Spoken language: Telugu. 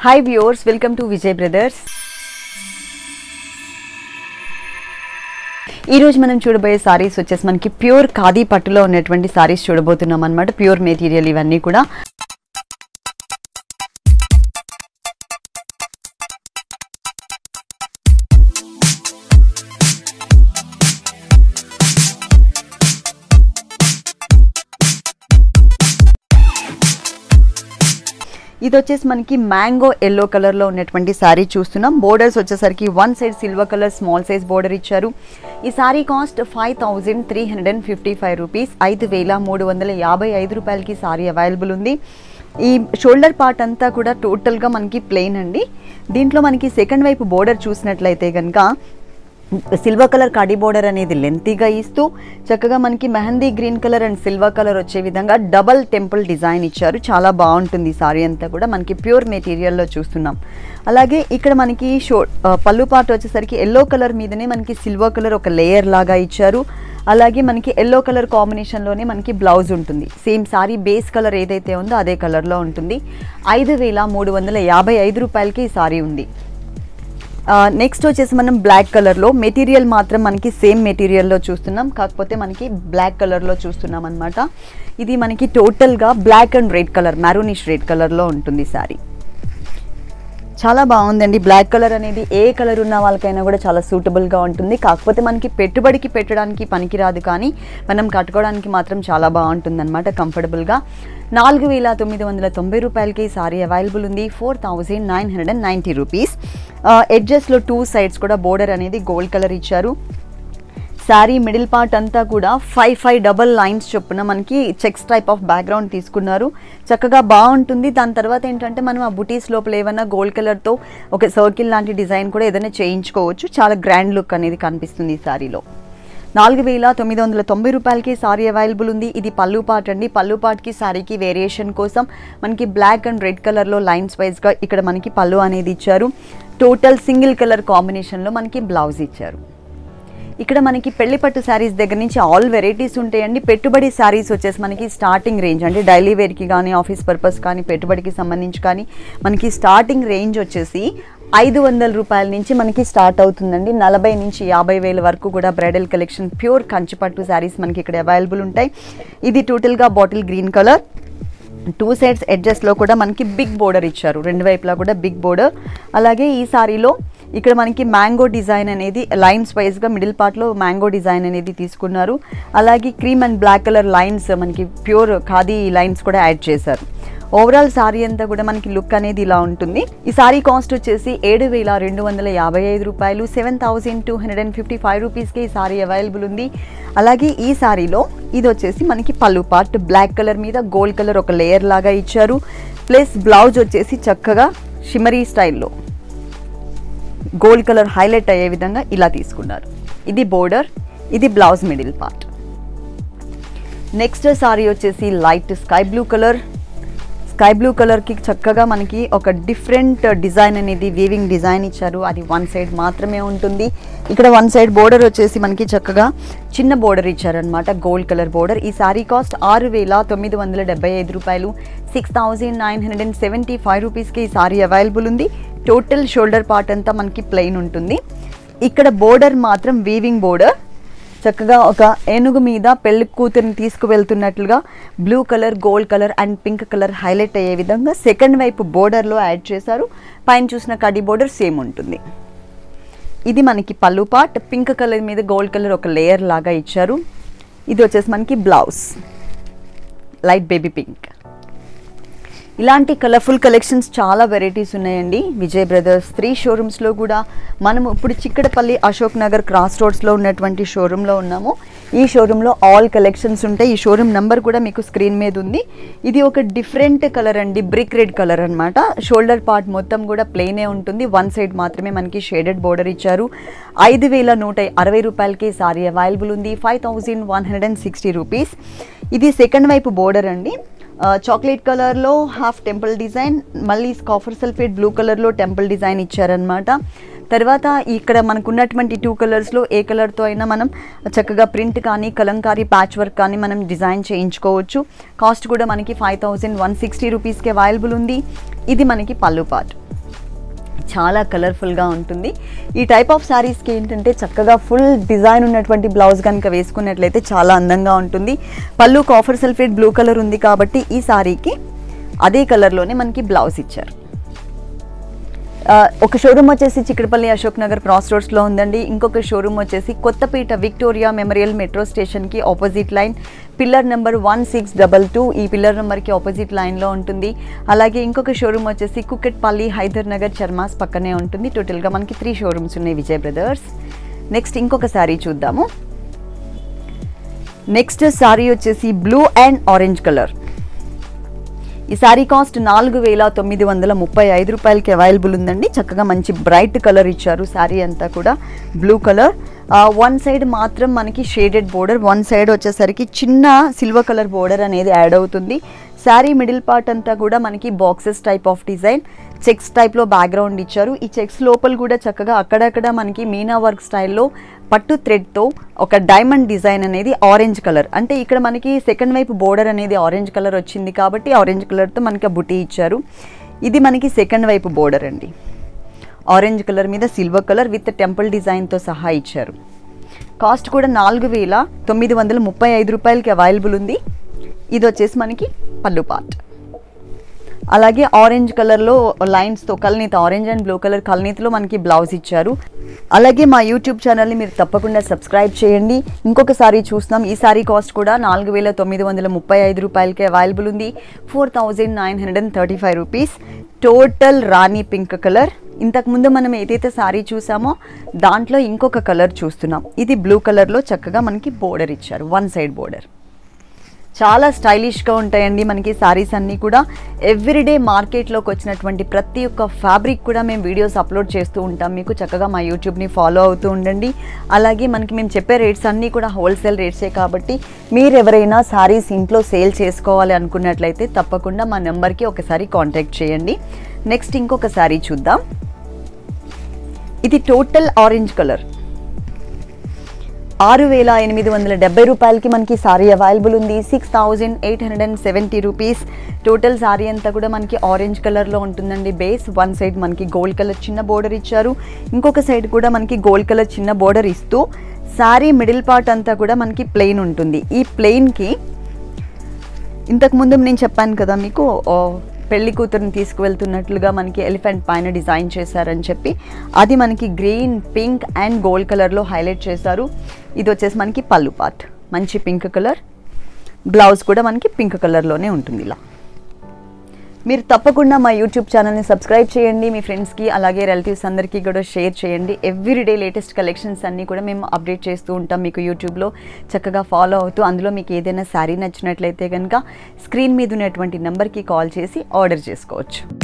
hi viewers welcome to Vijay brothers ఈ రోజు మనం చూడబోయే సారీస్ వచ్చేసి మనకి ప్యూర్ ఖాదీ పట్టులో ఉన్నటువంటి సారీస్ చూడబోతున్నాం అనమాట ప్యూర్ మెటీరియల్ ఇవన్నీ కూడా ఇది వచ్చేసి మనకి మ్యాంగో ఎల్లో కలర్లో ఉన్నటువంటి శారీ చూస్తున్నాం బోర్డర్స్ వచ్చేసరికి one side silver colour small size border ఇచ్చారు ఈ sari cost five thousand three hundred and fifty five rupees ఐదు వేల మూడు వందల యాభై ఐదు రూపాయలకి శారీ అవైలబుల్ ఉంది ఈ షోల్డర్ పార్ట్ అంతా కూడా టోటల్గా మనకి ప్లెయిన్ అండి దీంట్లో మనకి సెకండ్ వైపు బోర్డర్ చూసినట్లయితే కనుక సిల్వర్ కలర్ కడి బోర్డర్ అనేది లెంతీగా ఇస్తూ చక్కగా మనకి mehendi green colour and silver colour వచ్చే విధంగా డబల్ టెంపుల్ డిజైన్ ఇచ్చారు చాలా బాగుంటుంది ఈ సారీ అంతా కూడా మనకి ప్యూర్ మెటీరియల్లో చూస్తున్నాం అలాగే ఇక్కడ మనకి షో ఆ, పళ్ళు పార్ట్ వచ్చేసరికి ఎల్లో కలర్ మీదనే మనకి సిల్వర్ కలర్ ఒక లేయర్ లాగా ఇచ్చారు అలాగే మనకి ఎల్లో కలర్ కాంబినేషన్లోనే మనకి బ్లౌజ్ ఉంటుంది సేమ్ సారీ బేస్ కలర్ ఏదైతే ఉందో అదే కలర్లో ఉంటుంది ఐదు వేల మూడు వందల యాభై ఐదు రూపాయలకి ఈ సారీ ఉంది నెక్స్ట్ వచ్చేసి మనం బ్లాక్ కలర్లో మెటీరియల్ మాత్రం మనకి సేమ్ మెటీరియల్లో చూస్తున్నాం కాకపోతే మనకి బ్లాక్ కలర్లో చూస్తున్నాం అనమాట ఇది మనకి టోటల్గా black and red colour maroonish red కలర్లో ఉంటుంది సారీ చాలా బాగుందండి బ్లాక్ కలర్ అనేది ఏ కలర్ ఉన్న వాళ్ళకైనా కూడా చాలా సూటబుల్గా ఉంటుంది కాకపోతే మనకి పెట్టుబడికి పెట్టడానికి పనికిరాదు కానీ మనం కట్టుకోవడానికి మాత్రం చాలా బాగుంటుంది అనమాట కంఫర్టబుల్గా నాలుగు వేల తొమ్మిది వందల తొంభై రూపాయలకి ఈ సారీ అవైలబుల్ ఉంది four thousand nine hundred and ninety rupees ఎడ్జెస్లో టూ సైడ్స్ కూడా బోర్డర్ అనేది గోల్డ్ కలర్ ఇచ్చారు శారీ మిడిల్ పార్ట్ అంతా కూడా ఫైవ్ ఫైవ్ డబల్ లైన్స్ చొప్పున మనకి చెక్స్ టైప్ ఆఫ్ బ్యాక్గ్రౌండ్ తీసుకున్నారు చక్కగా బాగుంటుంది దాని తర్వాత ఏంటంటే మనం ఆ బుటీస్ లోపల ఏమైనా గోల్డ్ కలర్తో ఒక సర్కిల్ లాంటి డిజైన్ కూడా ఏదైనా చేయించుకోవచ్చు చాలా గ్రాండ్ లుక్ అనేది కనిపిస్తుంది ఈ శారీలో నాలుగు వేల తొమ్మిది వందల తొంభై రూపాయలకి సారీ అవైలబుల్ ఉంది ఇది పళ్ళు పార్ట్ అండి పళ్ళు పార్ట్కి సారీకి వేరియేషన్ కోసం మనకి బ్లాక్ అండ్ రెడ్ కలర్లో లైన్స్ వైజ్గా ఇక్కడ మనకి పళ్ళు అనేది ఇచ్చారు టోటల్ సింగిల్ కలర్ కాంబినేషన్లో మనకి బ్లౌజ్ ఇచ్చారు ఇక్కడ మనకి పెళ్లి పట్టు శారీస్ దగ్గర నుంచి ఆల్ వెరైటీస్ ఉంటాయండి పెట్టుబడి శారీస్ వచ్చేసి మనకి స్టార్టింగ్ రేంజ్ అంటే డైలీ వేర్కి కానీ ఆఫీస్ పర్పస్ కానీ పెట్టుబడికి సంబంధించి కానీ మనకి స్టార్టింగ్ రేంజ్ వచ్చేసి ఐదు వందల రూపాయల నుంచి మనకి స్టార్ట్ అవుతుందండి నలభై నుంచి యాభై వేల వరకు కూడా బ్రైడల్ కలెక్షన్ ప్యూర్ కంచిపట్టు శారీస్ మనకి ఇక్కడ అవైలబుల్ ఉంటాయి ఇది టోటల్గా bottle green colour two sides ఎడ్జెస్లో కూడా మనకి బిగ్ బోర్డర్ ఇచ్చారు రెండు వైపులా కూడా బిగ్ బోర్డర్ అలాగే ఈ సారీలో ఇక్కడ మనకి మ్యాంగో డిజైన్ అనేది లైన్స్ వైజ్గా మిడిల్ పార్ట్లో మ్యాంగో డిజైన్ అనేది తీసుకున్నారు అలాగే cream and black colour lines మనకి ప్యూర్ ఖాదీ లైన్స్ కూడా యాడ్ చేశారు ఓవరాల్ సారీ అంతా కూడా మనకి లుక్ అనేది ఇలా ఉంటుంది ఈ సారీ కాస్ట్ వచ్చేసి ఏడు వేల రెండు వందల యాభై ఐదు రూపాయలు seven thousand two hundred and fifty five రూపీస్కి ఈ సారీ అవైలబుల్ ఉంది అలాగే ఈ సారీలో ఇది వచ్చేసి మనకి పళ్ళు పార్ట్ బ్లాక్ కలర్ మీద గోల్డ్ కలర్ ఒక లేయర్ లాగా ఇచ్చారు ప్లస్ బ్లౌజ్ వచ్చేసి చక్కగా షిమరీ స్టైల్లో గోల్డ్ కలర్ హైలైట్ అయ్యే విధంగా ఇలా తీసుకున్నారు ఇది బోర్డర్ ఇది blouse middle part next sari వచ్చేసి light sky blue colour sky blue కలర్కి చక్కగా మనకి ఒక డిఫరెంట్ డిజైన్ అనేది వీవింగ్ డిజైన్ ఇచ్చారు అది వన్ సైడ్ మాత్రమే ఉంటుంది ఇక్కడ వన్ సైడ్ బోర్డర్ వచ్చేసి మనకి చక్కగా చిన్న బోర్డర్ ఇచ్చారనమాట గోల్డ్ కలర్ బోర్డర్ ఈ సారీ కాస్ట్ ఆరు వేల తొమ్మిది వందల డెబ్బై ఐదు రూపాయలు six thousand nine hundred and seventy five రూపీస్కి ఈ సారీ అవైలబుల్ ఉంది టోటల్ షోల్డర్ పార్ట్ అంతా మనకి ప్లెయిన్ ఉంటుంది ఇక్కడ బోర్డర్ మాత్రం వీవింగ్ బోర్డర్ చక్కగా ఒక ఏనుగు మీద పెళ్లి కూతురిని తీసుకువెళ్తున్నట్లుగా blue colour gold colour and pink colour highlight అయ్యే విధంగా సెకండ్ వైపు బోర్డర్లో యాడ్ చేశారు పైన చూసిన కడి బోర్డర్ సేమ్ ఉంటుంది ఇది మనకి పళ్ళు పార్ట్ పింక్ కలర్ మీద గోల్డ్ కలర్ ఒక లేయర్ లాగా ఇచ్చారు ఇది వచ్చేసి మనకి బ్లౌజ్ లైట్ బేబీ పింక్ ఇలాంటి కలర్ఫుల్ కలెక్షన్స్ చాలా వెరైటీస్ ఉన్నాయండి విజయ్ బ్రదర్స్ త్రీ షోరూమ్స్లో కూడా మనము ఇప్పుడు చిక్కడపల్లి అశోక్ నగర్ క్రాస్ రోడ్స్లో ఉన్నటువంటి షోరూంలో ఉన్నాము ఈ షోరూంలో ఆల్ కలెక్షన్స్ ఉంటాయి ఈ షోరూమ్ నెంబర్ కూడా మీకు స్క్రీన్ మీద ఉంది ఇది ఒక డిఫరెంట్ కలర్ అండి బ్రిక్ రెడ్ కలర్ అన్నమాట షోల్డర్ పార్ట్ మొత్తం కూడా ప్లెయినే ఉంటుంది వన్ సైడ్ మాత్రమే మనకి షేడెడ్ బోర్డర్ ఇచ్చారు ఐదు వేల నూట అరవై రూపాయలకి సారీ అవైలబుల్ ఉంది five thousand one hundred and sixty rupees ఇది సెకండ్ వైపు బోర్డర్ అండి చాక్లెట్ కలర్లో హాఫ్ టెంపుల్ డిజైన్ మళ్ళీ కాఫర్ సల్ఫేట్ బ్లూ కలర్లో టెంపుల్ డిజైన్ ఇచ్చారనమాట తర్వాత ఇక్కడ మనకు ఉన్నటువంటి టూ కలర్స్లో ఏ కలర్తో అయినా మనం చక్కగా ప్రింట్ కానీ కలంకారీ ప్యాచ్ వర్క్ కానీ మనం డిజైన్ చేయించుకోవచ్చు కాస్ట్ కూడా మనకి ఫైవ్ థౌజండ్ వన్ సిక్స్టీ రూపీస్కి అవైలబుల్ ఉంది ఇది మనకి పళ్ళు పార్ట్ చాలా కలర్ఫుల్గా ఉంటుంది ఈ టైప్ ఆఫ్ శారీస్కి ఏంటంటే చక్కగా ఫుల్ డిజైన్ ఉన్నటువంటి బ్లౌజ్ కనుక వేసుకున్నట్లయితే చాలా అందంగా ఉంటుంది పళ్ళు కాఫర్ సల్ఫేట్ బ్లూ కలర్ ఉంది కాబట్టి ఈ శారీకి అదే కలర్లోనే మనకి బ్లౌజ్ ఇచ్చారు ఆ, ఒక షోరూమ్ వచ్చేసి చిక్కడపల్లి అశోక్ నగర్ క్రాస్ రోడ్స్లో ఉందండి ఇంకొక షోరూమ్ వచ్చేసి కొత్తపేట విక్టోరియా మెమోరియల్ మెట్రో స్టేషన్కి opposite line pillar number one six double two ఈ పిల్లర్ నెంబర్కి ఆపోజిట్ లైన్లో ఉంటుంది అలాగే ఇంకొక షోరూమ్ వచ్చేసి కుక్కట్పల్లి హైదర్ నగర్ చర్మాస్ పక్కనే ఉంటుంది టోటల్గా మనకి త్రీ షోరూమ్స్ ఉన్నాయి విజయ్ బ్రదర్స్ నెక్స్ట్ ఇంకొక శారీ చూద్దాము నెక్స్ట్ శారీ వచ్చేసి బ్లూ అండ్ ఆరెంజ్ కలర్ ఈ శారీ కాస్ట్ నాలుగు వేల తొమ్మిది వందల ముప్పై ఐదు రూపాయలకి అవైలబుల్ ఉందండి చక్కగా మంచి బ్రైట్ కలర్ ఇచ్చారు శారీ అంతా కూడా బ్లూ కలర్ వన్ సైడ్ మాత్రం మనకి షేడెడ్ బోర్డర్ వన్ సైడ్ వచ్చేసరికి చిన్న సిల్వర్ కలర్ బోర్డర్ అనేది యాడ్ అవుతుంది శారీ మిడిల్ పార్ట్ అంతా కూడా మనకి boxes type of design checks టైప్లో బ్యాక్గ్రౌండ్ ఇచ్చారు ఈ చెక్స్ లోపల కూడా చక్కగా అక్కడక్కడ మనకి మీనా వర్క్ స్టైల్లో పట్టు థ్రెడ్తో ఒక డైమండ్ డిజైన్ అనేది ఆరెంజ్ కలర్ అంటే ఇక్కడ మనకి సెకండ్ వైపు బోర్డర్ అనేది ఆరెంజ్ కలర్ వచ్చింది కాబట్టి ఆరెంజ్ కలర్తో మనకి ఆ బుటీ ఇచ్చారు ఇది మనకి సెకండ్ వైపు బోర్డర్ అండి ఆరెంజ్ కలర్ మీద సిల్వర్ కలర్ విత్ టెంపుల్ డిజైన్తో సహా ఇచ్చారు కాస్ట్ కూడా నాలుగు వేల తొమ్మిది వందల ముప్పై ఐదు రూపాయలకి అవైలబుల్ ఉంది ఇది వచ్చేసి మనకి పళ్ళు పార్ట్ అలాగే ఆరెంజ్ కలర్లో లైన్స్తో కల్నీత ఆరెంజ్ అండ్ బ్లూ కలర్ కల్నీతిలో మనకి బ్లౌజ్ ఇచ్చారు అలాగే మా యూట్యూబ్ ఛానల్ని మీరు తప్పకుండా సబ్స్క్రైబ్ చేయండి ఇంకొక సారీ చూస్తున్నాం ఈ సారీ కాస్ట్ కూడా నాలుగు వేల తొమ్మిది వందల ముప్పై ఐదు రూపాయలకి అవైలబుల్ ఉంది four thousand nine hundred and thirty five rupees total rani pink colour ఇంతకుముందు మనం ఏదైతే సారీ చూసామో దాంట్లో ఇంకొక కలర్ చూస్తున్నాం ఇది బ్లూ కలర్లో చక్కగా మనకి బోర్డర్ ఇచ్చారు వన్ సైడ్ బోర్డర్ చాలా స్టైలిష్గా ఉంటాయండి మనకి శారీస్ అన్నీ కూడా ఎవ్రీడే మార్కెట్లోకి వచ్చినటువంటి ప్రతి ఒక్క ఫ్యాబ్రిక్ కూడా మేము వీడియోస్ అప్లోడ్ చేస్తూ ఉంటాం మీకు చక్కగా మా యూట్యూబ్ని ఫాలో అవుతూ ఉండండి అలాగే మనకి మేము చెప్పే రేట్స్ అన్నీ కూడా హోల్సేల్ రేట్సే కాబట్టి మీరు ఎవరైనా శారీస్ ఇంట్లో సేల్ చేసుకోవాలి అనుకున్నట్లయితే తప్పకుండా మా నెంబర్కి ఒకసారి కాంటాక్ట్ చేయండి నెక్స్ట్ ఇంకొక శారీ చూద్దాం ఇది టోటల్ ఆరెంజ్ కలర్ ఆరు వేల ఎనిమిది వందల డెబ్బై రూపాయలకి మనకి సారీ అవైలబుల్ ఉంది six thousand eight hundred and seventy rupees total sari అంతా కూడా మనకి ఆరెంజ్ కలర్లో ఉంటుందండి బేస్ వన్ సైడ్ మనకి గోల్డ్ కలర్ చిన్న బోర్డర్ ఇచ్చారు ఇంకొక సైడ్ కూడా మనకి గోల్డ్ కలర్ చిన్న బోర్డర్ ఇస్తూ సారీ మిడిల్ పార్ట్ అంతా కూడా మనకి ప్లెయిన్ ఉంటుంది ఈ ప్లెయిన్కి ఇంతకు ముందు నేను చెప్పాను కదా మీకు ఓ, పెళ్లి కూతురుని తీసుకువెళ్తున్నట్లుగా మనకి ఎలిఫెంట్ పైన డిజైన్ చేశారని చెప్పి అది మనకి గ్రీన్ పింక్ అండ్ గోల్డ్ కలర్లో హైలైట్ చేశారు ఇది వచ్చేసి మనకి పళ్ళు పార్ట్ మంచి పింక్ కలర్ బ్లౌజ్ కూడా మనకి పింక్ కలర్లోనే ఉంటుంది ఇలా మీరు తప్పకుండా మా యూట్యూబ్ ఛానల్ని సబ్స్క్రైబ్ చేయండి మీ ఫ్రెండ్స్కి అలాగే రిలేటివ్స్ అందరికీ కూడా షేర్ చేయండి ఎవ్రీడే లేటెస్ట్ కలెక్షన్స్ అన్నీ కూడా మేము అప్డేట్ చేస్తూ ఉంటాం మీకు యూట్యూబ్లో చక్కగా ఫాలో అవుతూ అందులో మీకు ఏదైనా శారీ నచ్చినట్లయితే కనుక స్క్రీన్ మీద ఉన్నటువంటి నెంబర్కి కాల్ చేసి ఆర్డర్ చేసుకోవచ్చు